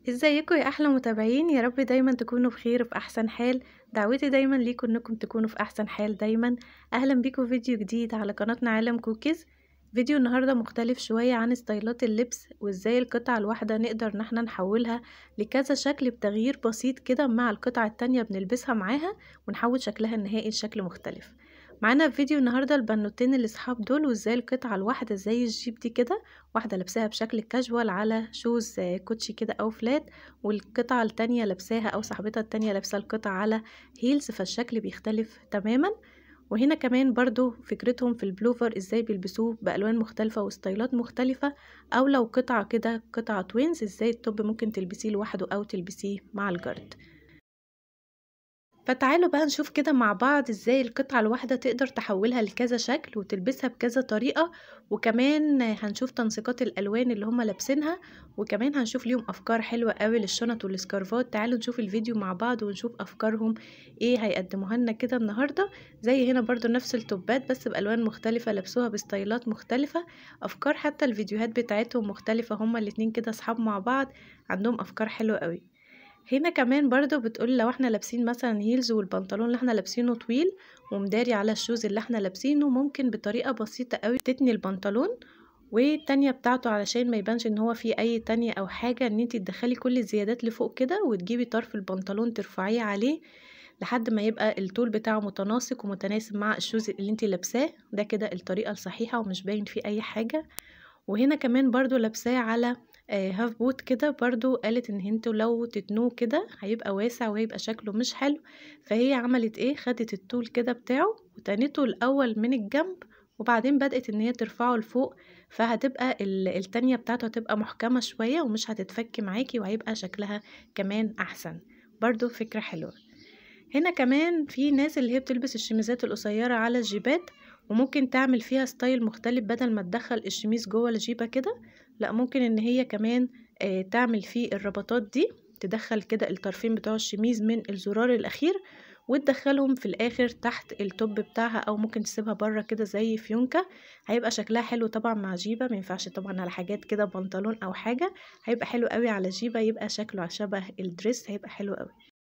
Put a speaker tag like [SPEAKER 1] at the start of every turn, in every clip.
[SPEAKER 1] ازيكم يا احلى متابعين يا رب دايما تكونوا بخير وفي احسن حال دعوتي دايما ليكم انكم تكونوا في احسن حال دايما اهلا بيكم في فيديو جديد على قناتنا عالم كوكيز فيديو النهارده مختلف شويه عن ستايلات اللبس وازاي القطعه الواحده نقدر ان احنا نحولها لكذا شكل بتغيير بسيط كده مع القطعه التانية بنلبسها معاها ونحول شكلها النهائي لشكل مختلف معانا في فيديو النهارده البنوتين الاصحاب دول وازاي القطعه الواحده زي الجيب دي كده واحده لابساها بشكل كاجوال على شوز كوتشي كده او فلات والقطعه التانية لابساها او صاحبتها التانية لابسه القطعه على هيلز فالشكل بيختلف تماما وهنا كمان برضو فكرتهم في البلوفر ازاي بيلبسوه بالوان مختلفه وستايلات مختلفه او لو قطعه كده قطعه توينز ازاي التوب ممكن تلبسيه لوحده او تلبسيه مع الجرد فتعالوا بقى نشوف كده مع بعض ازاي القطعة الواحدة تقدر تحولها لكذا شكل وتلبسها بكذا طريقة وكمان هنشوف تنسيقات الالوان اللي هما لابسينها وكمان هنشوف ليهم افكار حلوة قوي للشنط والسكارفات تعالوا نشوف الفيديو مع بعض ونشوف افكارهم ايه هيقدموها لنا كده النهاردة زي هنا برضو نفس التوبات بس بالوان مختلفة لبسوها بستايلات مختلفة افكار حتى الفيديوهات بتاعتهم مختلفة هما الاتنين كده اصحاب مع بعض عندهم افكار حلوة قوي هنا كمان برضو بتقول لو احنا لابسين مثلا هيلز والبنطلون اللي احنا لابسينه طويل ومداري على الشوز اللي احنا لابسينه ممكن بطريقة بسيطة قوي تتني البنطلون والتانية بتاعته علشان ما يبانش ان هو فيه اي تانية او حاجة ان انتي تدخلي كل الزيادات لفوق كده وتجيبي طرف البنطلون ترفعيه عليه لحد ما يبقى الطول بتاعه متناسق ومتناسب مع الشوز اللي انتي لابساه ده كده الطريقة الصحيحة ومش باين فيه اي حاجة وهنا كمان برضو لابساه على آه هاف بوت كده برضو قالت ان انتوا لو تتنوه كده هيبقى واسع وهيبقى شكله مش حلو فهي عملت ايه خدت الطول كده بتاعه وتنته الاول من الجنب وبعدين بدأت ان هي ترفعه لفوق فهتبقى التانية بتاعته هتبقى محكمة شوية ومش هتتفك معاكي وهيبقى شكلها كمان احسن برضو فكرة حلوة هنا كمان في ناس اللي هي بتلبس الشميزات القصيرة على الجيبات وممكن تعمل فيها ستايل مختلف بدل ما تدخل الشميز جوه الجيبة كده لا ممكن ان هي كمان آه تعمل فيه الربطات دي تدخل كده الطرفين بتوع الشميز من الزرار الاخير وتدخلهم في الاخر تحت التوب بتاعها او ممكن تسيبها بره كده زي فيونكة هيبقى شكلها حلو طبعا مع جيبة مينفعش طبعا على حاجات كده بنطلون او حاجة هيبقى حلو قوي على جيبة يبقى شكله شبه الدريس هيبقى حلو قوي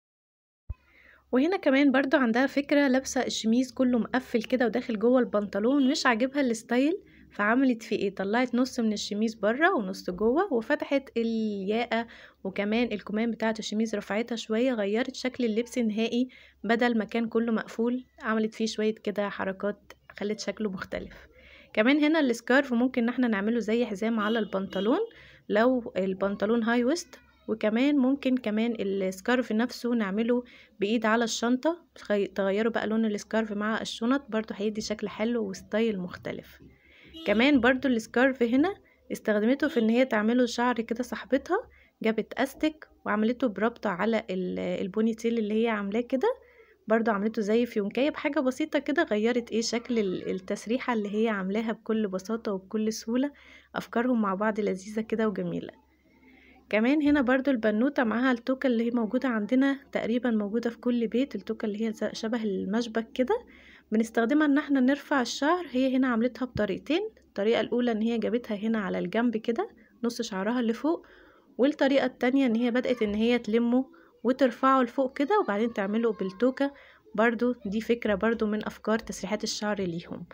[SPEAKER 1] وهنا كمان برضو عندها فكرة لابسة الشميز كله مقفل كده وداخل جوه البنطلون مش عاجبها الستايل فعملت في ايه طلعت نص من الشميز بره ونص جوه وفتحت الياقة وكمان الكمام بتاعة الشميز رفعتها شوية غيرت شكل اللبس نهائي بدل ما كان كله مقفول عملت فيه شوية كده حركات خلت شكله مختلف كمان هنا السكارف ممكن ان احنا نعمله زي حزام على البنطلون لو البنطلون هاي ويست وكمان ممكن كمان السكارف نفسه نعمله بايد على الشنطة تغيروا بقى لون السكارف مع الشنط برضو هيدي شكل حلو وستايل مختلف كمان برضو السكارف هنا استخدمته في ان هي تعمله شعر كده صاحبتها جابت استك وعملته بربطة على البوني تيل اللي هي عاملاه كده برضو عملته زي فيونكايه بحاجة بسيطة كده غيرت ايه شكل التسريحة اللي هي عاملاها بكل بساطة وبكل سهولة افكارهم مع بعض لذيذة كده وجميلة كمان هنا برضو البنوتة معاها التوكة اللي هي موجودة عندنا تقريبا موجودة في كل بيت التوكة اللي هي شبه المشبك كده بنستخدمها ان احنا نرفع الشعر هي هنا عملتها بطريقتين الطريقة الاولى ان هي جابتها هنا على الجنب كده نص شعرها اللي فوق والطريقة التانية ان هي بدأت ان هي تلمه وترفعه لفوق كده وبعدين تعمله بالتوكة برضو دي فكرة برضو من افكار تسريحات الشعر ليهم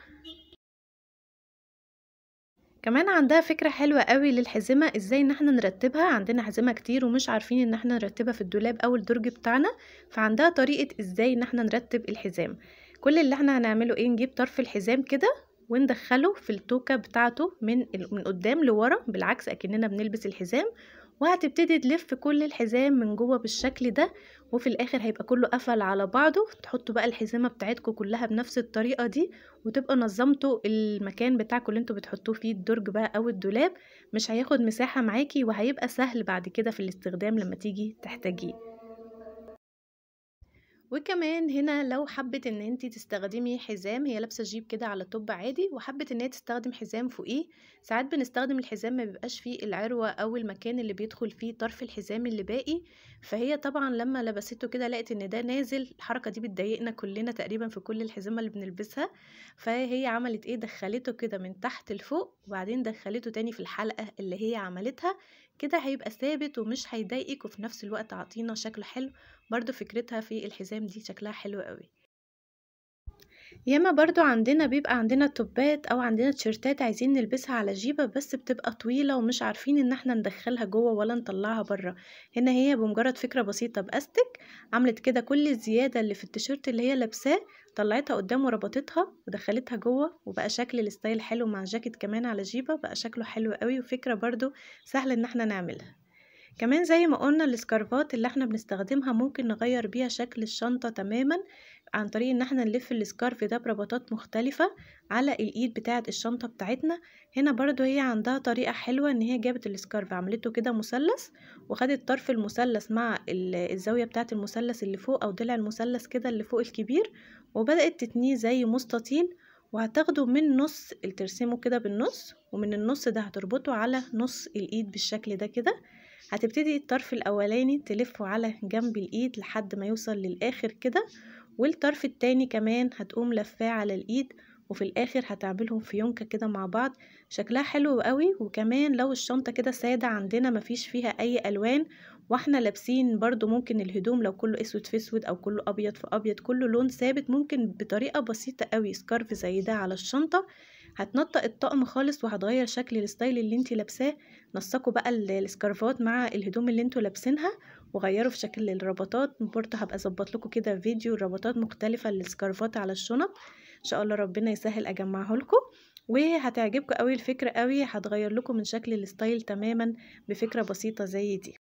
[SPEAKER 1] كمان عندها فكرة حلوة قوي للحزمة ازاي ان احنا نرتبها عندنا حزمة كتير ومش عارفين ان احنا نرتبها في الدولاب او الدرج بتاعنا فعندها طريقة ازاي ان احنا نرتب الحزام كل اللي احنا هنعمله ايه نجيب طرف الحزام كده وندخله في التوكة بتاعته من من قدام لورا بالعكس اكننا بنلبس الحزام وهتبتدي تلف كل الحزام من جوه بالشكل ده وفي الاخر هيبقى كله قفل على بعضه تحطوا بقى الحزامه بتاعتكم كلها بنفس الطريقه دي وتبقى نظمتوا المكان بتاعكم اللي انتوا بتحطوه فيه الدرج بقى او الدولاب مش هياخد مساحه معاكي وهيبقى سهل بعد كده في الاستخدام لما تيجي تحتاجيه وكمان هنا لو حبت ان انت تستخدمي حزام هي لابسه جيب كده على توب عادي وحبت ان هي تستخدم حزام فوقيه ساعات بنستخدم الحزام ما بيبقاش فيه العروه او المكان اللي بيدخل فيه طرف الحزام اللي باقي فهي طبعا لما لبسته كده لقت ان ده نازل الحركه دي بتضايقنا كلنا تقريبا في كل الحزامه اللي بنلبسها فهي عملت ايه دخلته كده من تحت لفوق وبعدين دخلته تاني في الحلقه اللي هي عملتها كده هيبقى ثابت ومش هيضايقك وفي نفس الوقت عاطينا شكل حلو برضو فكرتها في الحزام دي شكلها حلو قوي ياما برضو عندنا بيبقى عندنا توبات او عندنا تيشيرتات عايزين نلبسها على جيبة بس بتبقى طويلة ومش عارفين ان احنا ندخلها جوه ولا نطلعها بره هنا هي بمجرد فكرة بسيطة باستك عملت كده كل الزيادة اللي في التيشيرت اللي هي لابساه طلعتها قدام وربطتها ودخلتها جوه وبقى شكل الستايل حلو مع جاكيت كمان على جيبة بقى شكله حلو قوي وفكرة برضو سهل ان احنا نعملها كمان زي ما قلنا السكارفات اللي احنا بنستخدمها ممكن نغير بيها شكل الشنطة تماما عن طريق ان احنا نلف السكارف ده بربطات مختلفة على الايد بتاعة الشنطة بتاعتنا هنا برضو هي عندها طريقة حلوة ان هي جابت السكارف عملته كده مثلث وخدت طرف المثلث مع الزاوية بتاعة المثلث اللي فوق او ضلع المثلث كده اللي فوق الكبير وبدأت تتنيه زي مستطيل وهتاخده من نص ترسمه كده بالنص ومن النص ده هتربطه على نص الايد بالشكل ده كده هتبتدي الطرف الاولاني تلفه على جنب الايد لحد ما يوصل للاخر كده والطرف التاني كمان هتقوم لفاه على الايد وفي الاخر هتعملهم فيونكة كده مع بعض شكلها حلو قوي وكمان لو الشنطة كده سادة عندنا مفيش فيها اي الوان واحنا لابسين برضو ممكن الهدوم لو كله اسود في اسود او كله ابيض في ابيض كله لون ثابت ممكن بطريقة بسيطة قوي سكارف زي ده على الشنطة هتنطق الطقم خالص وهتغير شكل الستايل اللي انتي لابساه نسقوا بقى السكارفات مع الهدوم اللي انتوا لابسينها وغيروا في شكل الربطات برضه هبقى اظبط لكم كده فيديو ربطات مختلفه للسكارفات على الشنط ان شاء الله ربنا يسهل اجمعه لكم وهتعجبكم قوي الفكره قوي هتغير لكم من شكل الستايل تماما بفكره بسيطه زي دي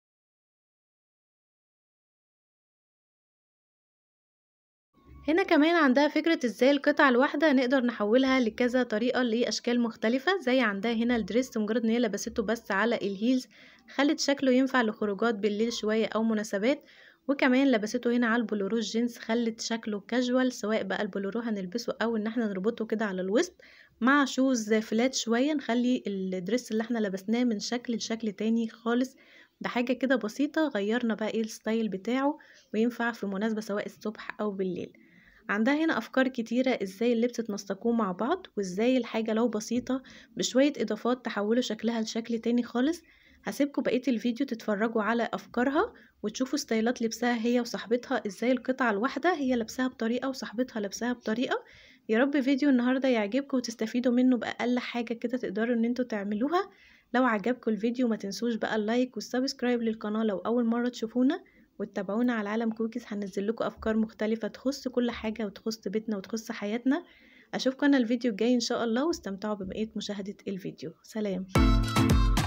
[SPEAKER 1] هنا كمان عندها فكرة ازاي القطعة الواحدة نقدر نحولها لكذا طريقة لأشكال مختلفة زي عندها هنا الدريس مجرد ان هي لبسته بس على الهيلز خلت شكله ينفع لخروجات بالليل شوية أو مناسبات وكمان لبسته هنا على البلورو الجينز خلت شكله كاجوال سواء بقى البلورو هنلبسه أو ان احنا نربطه كده على الوسط مع شوز فلات شوية نخلي الدريس اللي احنا لبسناه من شكل لشكل تاني خالص بحاجة كده بسيطة غيرنا بقى ايه الستايل بتاعه وينفع في مناسبة سواء الصبح أو بالليل عندها هنا أفكار كتيرة ازاي اللبس تنسقوه مع بعض وازاي الحاجة لو بسيطة بشوية إضافات تحولوا شكلها لشكل تاني خالص هسيبكم بقية الفيديو تتفرجوا على أفكارها وتشوفوا ستايلات لبسها هي وصاحبتها ازاي القطعة الواحدة هي لبسها بطريقة وصاحبتها لبسها بطريقة يا رب فيديو النهاردة يعجبكم وتستفيدوا منه بأقل حاجة كده تقدروا ان انتوا تعملوها لو عجبكم الفيديو ما تنسوش بقى اللايك والسبسكرايب للقناة لو أول مرة تشوفونا وتتابعونا على عالم كوكيز هنزل لكم افكار مختلفه تخص كل حاجه وتخص بيتنا وتخص حياتنا اشوفكم انا الفيديو الجاي ان شاء الله واستمتعوا ببقيه مشاهده الفيديو سلام